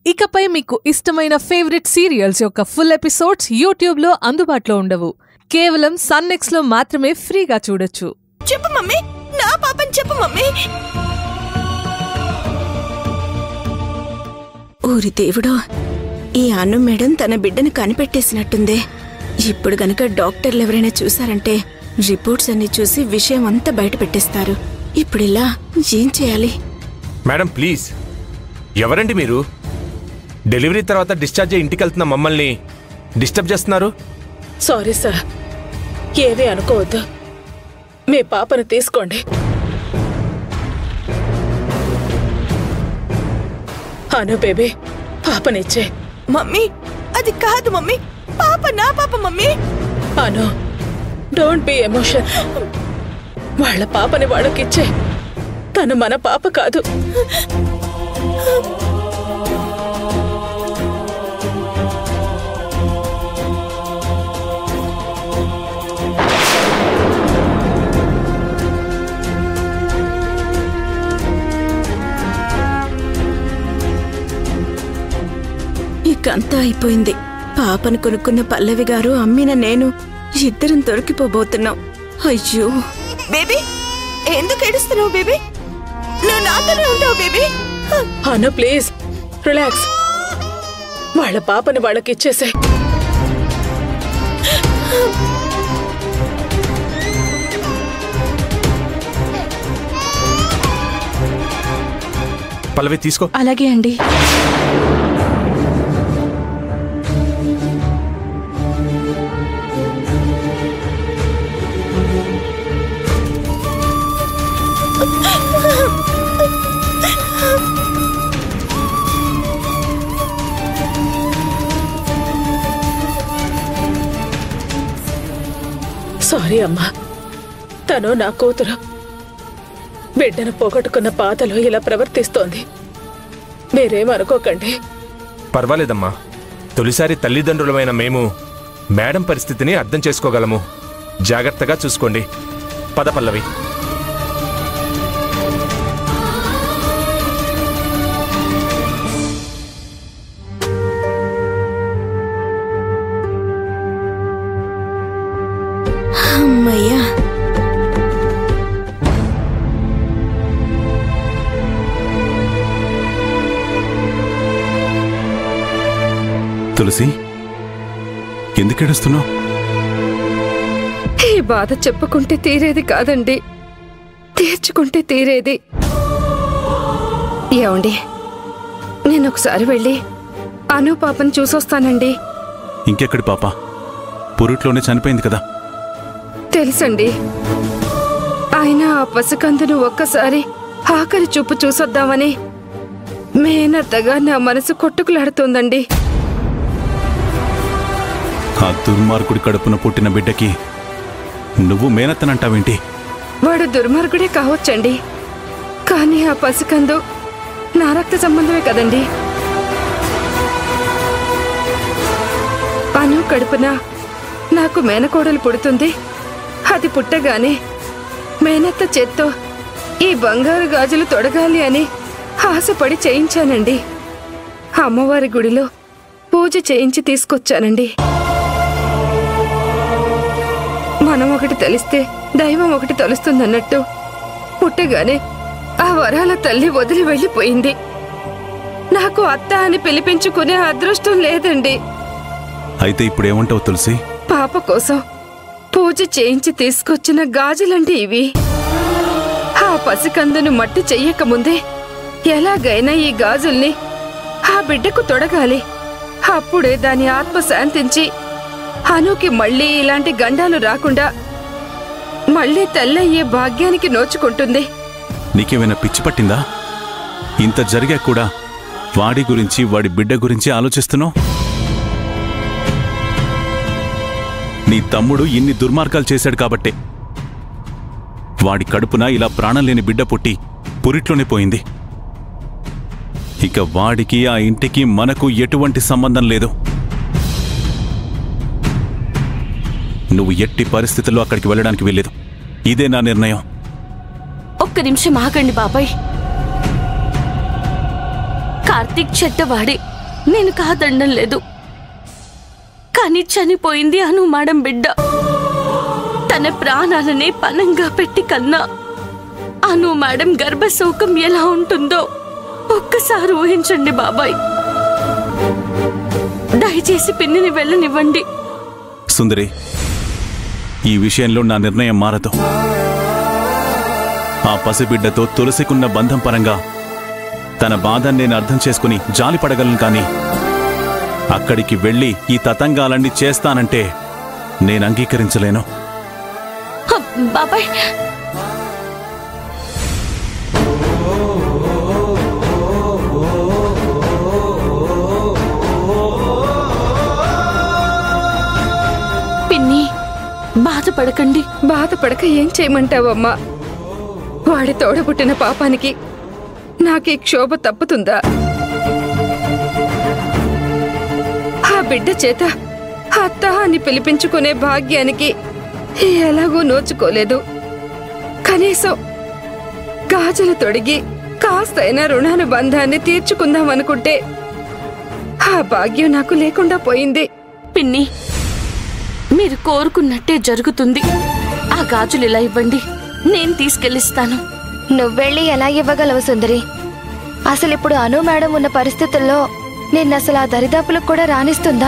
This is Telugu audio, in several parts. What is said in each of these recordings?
ఇకపై మీకు ఇష్టమైన ఫేవరెట్ సీరియల్స్ యొక్క ఫుల్ ఎపిసోడ్స్ యూట్యూబ్లో అందుబాటులో ఉండవు కేవలం సన్నెక్స్లో మాత్రమే ఫ్రీగా చూడొచ్చు చెప్పు మమ్మీ నా పాపని చెప్పు మమ్మీ ఊరి దేవుడో ఈ అన్ను మేడం తన బిడ్డను కనిపెట్టేసినట్టుందే ఇప్పుడు గనక డాక్టర్లు ఎవరైనా చూసారంటే రిపోర్ట్స్ అన్ని చూసి విషయం అంతా బయట పెట్టేస్తారు ఇప్పుడిలా ఏం చేయాలి మేడం ప్లీజ్ ఎవరండి మీరు డెలివరీ తర్వాత డిశ్చార్జ్ అయ్యి ఇంటికి వెళ్తున్న మమ్మల్ని డిస్టర్బ్ చేస్తున్నారు సారీ సార్ ఏమీ అనుకోవద్దు మీ పాపను తీసుకోండి అను బేబీ పాపనిచ్చే మమ్మీ అది కాదు మమ్మీ పాప నా పాప mummy Anu don't be emotion వాళ్ళ పాపని వాళ్ళకిచ్చే తను మన పాప కాదు ఇకంతా అయిపోయింది పాపను కొనుక్కున్న పల్లవి గారు అమ్మిన నేను ఇద్దరం దొరికిపోబోతున్నాం అయ్యో బేబీ ఎందుకు ఏడుస్తున్నావు బేబీ నువ్వు నాతోనే ఉంటావు బేబీ అను ప్లీజ్ రిలాక్స్ వాళ్ళ పాపని వాళ్ళకిచ్చేసే పల్లవి తీసుకో అలాగే అండి సారీ అమ్మా తను నా కూతురు బిడ్డను పోగొట్టుకున్న బాధలో ఇలా ప్రవర్తిస్తోంది మీరేమనుకోకండి పర్వాలేదమ్మా తొలిసారి తల్లిదండ్రులమైన మేము మేడం పరిస్థితిని అర్థం చేసుకోగలము జాగ్రత్తగా చూసుకోండి పద పల్లవి అమ్మయ్యా తులసి ఎందుకు ఏడుస్తున్నావు ఈ బాధ చెప్పుకుంటే తీరేది కాదండి తీర్చుకుంటే తీరేది ఏమండి నేను ఒకసారి వెళ్ళి అను పాపను చూసొస్తానండి ఇంకెక్కడి పాప పురుట్లోనే చనిపోయింది కదా తెలుసండి ఆయన ఆ పసికందును ఒక్కసారి ఆఖరి చూపు చూసొద్దామని మేనత్తగా నా మనసు కొట్టుకులాడుతోందండి ఆ దుర్మార్గుడి కడుపున పుట్టిన బిడ్డకి నువ్వు మేనత్తనంటావేంటి వాడు దుర్మార్గుడే కావచ్చండి కానీ ఆ పసికందు నా రక్త సంబంధమే కదండి అను కడుపున నాకు మేనకోడలు పుడుతుంది అది పుట్టగానే మేనత్త చేత్తో ఈ బంగారు గాజులు తొడగాలి అని ఆశపడి చేయించానండి అమ్మవారి గుడిలో పూజ చేయించి తీసుకొచ్చానండి మనం ఒకటి తెలిస్తే దైవం ఒకటి తలుస్తుందన్నట్టు పుట్టగానే ఆ వరాల తల్లి వదిలి వెళ్ళిపోయింది నాకు అత్త అని పిలిపించుకునే అదృష్టం లేదండి అయితే ఇప్పుడేమంటావు తులసి పాప కోసం పూజ చేయించి తీసుకొచ్చిన గాజులండి ఇవి ఆ పసికందును మట్టి చెయ్యకముందే ఎలాగైనా ఈ గాజుల్ని ఆ బిడ్డకు తొడగాలి అప్పుడే దాని ఆత్మ శాంతించి హనుకి మళ్ళీ ఇలాంటి గండాలు రాకుండా మళ్ళీ తెల్లయ్యే భాగ్యానికి నోచుకుంటుంది నీకేమైనా పిచ్చి పట్టిందా ఇంత జరిగా కూడా వాడి గురించి వాడి బిడ్డ గురించి ఆలోచిస్తున్నావు నీ తమ్ముడు ఇన్ని దుర్మార్గాలు చేశాడు కాబట్టే వాడి కడుపున ఇలా ప్రాణం లేని బిడ్డ పుట్టి పురిట్లోనే పోయింది ఇక వాడికి ఆ ఇంటికి మనకు ఎటువంటి సంబంధం లేదు నువ్వు ఎట్టి పరిస్థితుల్లో అక్కడికి వెళ్ళడానికి వెళ్ళలేదు ఇదే నా నిర్ణయం ఒక్క నిమిషం ఆగండి బాబాయ్ కార్తీక్ చెట్టవాడి నేను కాదనడం లేదు కానీ చనిపోయింది అను మేడం బిడ్డ తన ప్రాణాలనే పనంగా పెట్టి కన్నా అను మేడం గర్భశోకం ఎలా ఉంటుందో ఒక్కసారి ఊహించండి బాబాయ్ దయచేసి పిన్నిని వెళ్ళనివ్వండి సుందరి ఈ విషయంలో నా నిర్ణయం మారదు ఆ పసిబిడ్డతో తులసికున్న బంధం పరంగా తన బాధను నేను అర్థం చేసుకుని జాలి పడగలను కానీ అక్కడికి వెళ్ళి ఈ తతంగాలన్నీ చేస్తానంటే నేను అంగీకరించలేను హ, బాబాయ్ పిన్ని బాధపడకండి బాధపడక ఏం చేయమంటావమ్మా వాడి తోడబుట్టిన పాపానికి నాకీ క్షోభ తప్పుతుందా ఆ బిడ్డ చేత అత్త అని పిలిపించుకునే భాగ్యానికి ఎలాగో నోచుకోలేదు కనీసం గాజులు తొడిగి కాస్తైనా రుణానుబంధాన్ని తీర్చుకుందామనుకుంటే ఆ భాగ్యం నాకు లేకుండా పోయింది పిన్ని మీరు కోరుకున్నట్టే జరుగుతుంది ఆ గాజులు ఇలా ఇవ్వండి నేను తీసుకెళ్ళిస్తాను నువ్వెళ్ళి ఎలా ఇవ్వగలవు సుందరి అసలు ఇప్పుడు అను మేడం ఉన్న పరిస్థితుల్లో నిన్నసలు ఆ దరిదాపులకు కూడా రాణిస్తుందా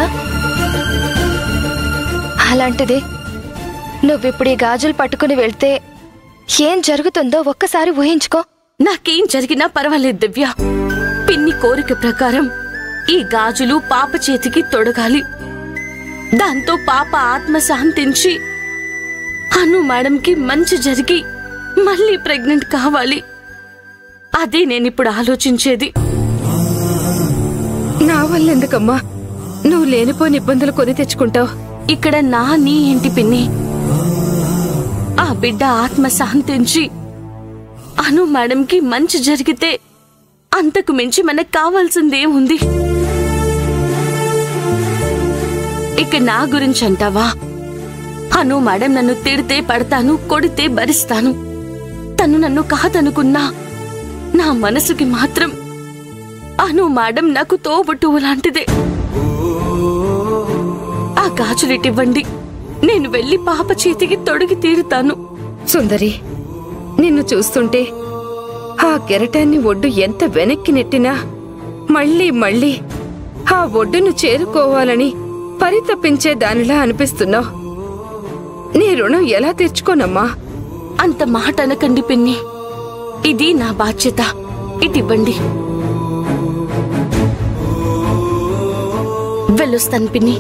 అలాంటిది నువ్విప్పుడు ఈ గాజులు పట్టుకుని వెళ్తే ఏం జరుగుతుందో ఒక్కసారి ఊహించుకో నాకేం జరిగినా పర్వాలేదు దివ్య పిన్ని కోరిక ప్రకారం ఈ గాజులు పాప చేతికి తొడగాలి దాంతో పాప ఆత్మ శాంతించి అను మేడంకి మంచి జరిగి మళ్ళీ ప్రెగ్నెంట్ కావాలి అదే నేనిప్పుడు ఆలోచించేది నా వల్ల ఎందుకమ్మా నువ్వు లేనిపోని ఇబ్బందులు కొని తెచ్చుకుంటావు ఇక్కడ నా నీ ఏంటి పిన్ని ఆ బిడ్డ ఆత్మ శాంతించి అను మేడంకి మంచి జరిగితే అంతకు మించి మనకు కావాల్సిందేముంది ఇక నా గురించి అంటావా అను మేడం నన్ను తిడితే పడతాను కొడితే భరిస్తాను తను నన్ను కాదనుకున్నా నా మనసుకి మాత్రం అను మేడం నాకు తోబుట్టువు లాంటిదే ఆ గాజులిటివ్వండి నేను వెళ్ళి పాప చేతికి తొడిగి తీరుతాను సుందరి నిన్ను చూస్తుంటే ఆ కెరటాన్ని ఒడ్డు ఎంత వెనక్కి నెట్టినా మళ్ళీ మళ్ళీ ఆ ఒడ్డును చేరుకోవాలని పరితపించే దానిలా అనిపిస్తున్నావు నీ రుణం ఎలా తీర్చుకోనమ్మా అంత మాట అనకండి పిన్ని ఇది నా బాధ్యత ఇటివ్వండి వెళ్ళొస్తాను పిన్ని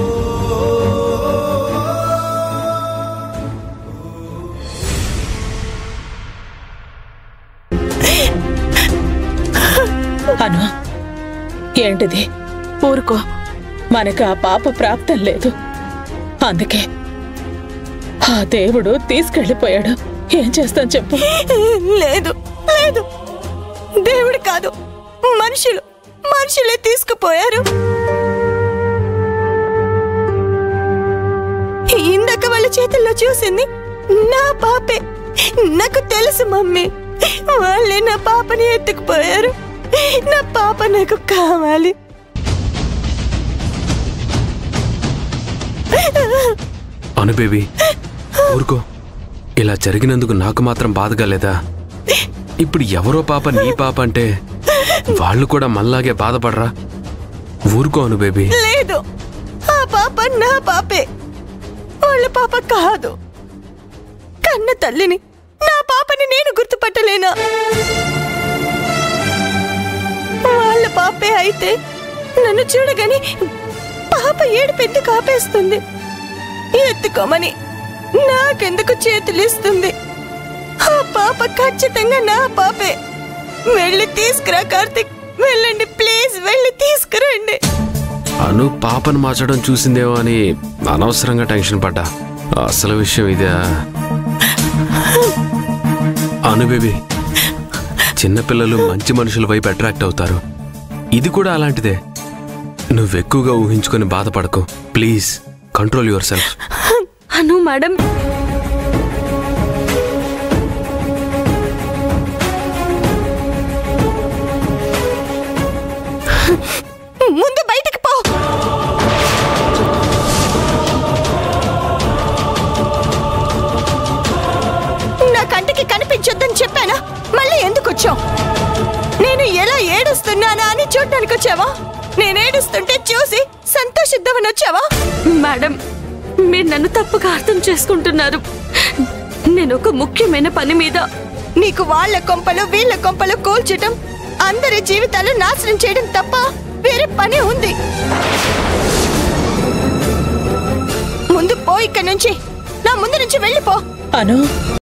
అను ఏంటిది ఊరుకో మనకు ఆ పాప ప్రాప్తం లేదు అందుకే ఆ దేవుడు తీసుకెళ్ళిపోయాడు ఏం చేస్తాను చెప్పు లేదు లేదు దేవుడు కాదు మనుషులు మనుషులే తీసుకుపోయారు ఇందాక వాళ్ళ చేతుల్లో చూసింది నా పాపే నాకు తెలుసు మమ్మీ వాళ్ళే నా పాపని ఎత్తుకుపోయారు నా పాప నాకు కావాలి అను బేబీ ఊరుకో ఇలా జరిగినందుకు నాకు మాత్రం బాధగా లేదా ఇప్పుడు ఎవరో పాప నీ పాప అంటే వాళ్ళు కూడా మళ్ళాగే బాధపడరా ఊరుకో అను బేబీ లేదు ఆ పాప నా పాపే వాళ్ళ పాప కాదు కన్న తల్లిని నా పాపని నేను గుర్తుపట్టలేనా వాళ్ళ పాపే అయితే నన్ను చూడగానే పాప ఏడుపెత్తి కాపేస్తుంది ఎత్తుకోమని నాకెందుకు చేతులిస్తుంది ఆ పాప ఖచ్చితంగా నా పాపే వెళ్ళి తీసుకురా కార్తిక్ వెళ్ళండి ప్లీజ్ వెళ్ళి తీసుకురండి అను పాపను మార్చడం చూసిందేమో అని అనవసరంగా టెన్షన్ పడ్డా అసలు విషయం ఇదే అను బేబీ చిన్నపిల్లలు మంచి మనుషుల వైపు అట్రాక్ట్ అవుతారు ఇది కూడా అలాంటిదే నువ్వెక్కువగా ఊహించుకొని బాధపడకు please control yourself Anu madam ముందు బయటికి పో నా కంటికి కనిపించొద్దని చెప్పానా మళ్ళీ ఎందుకు వచ్చావు నేను ఎలా ఏడుస్తున్నానా అని చూడటానికి వచ్చావా నేను ఏడుస్తుంటే చూసి సంతోషిద్దామని వచ్చావా మేడం మీరు నన్ను తప్పుగా అర్థం చేసుకుంటున్నారు నేను ఒక ముఖ్యమైన పని మీద నీకు వాళ్ళ కొంపలు వీళ్ళ కొంపలు కూల్చటం అందరి జీవితాలు నాశనం చేయడం తప్ప వేరే పని ఉంది ముందు పో ఇక్కడి నుంచి నా ముందు నుంచి వెళ్ళిపో అను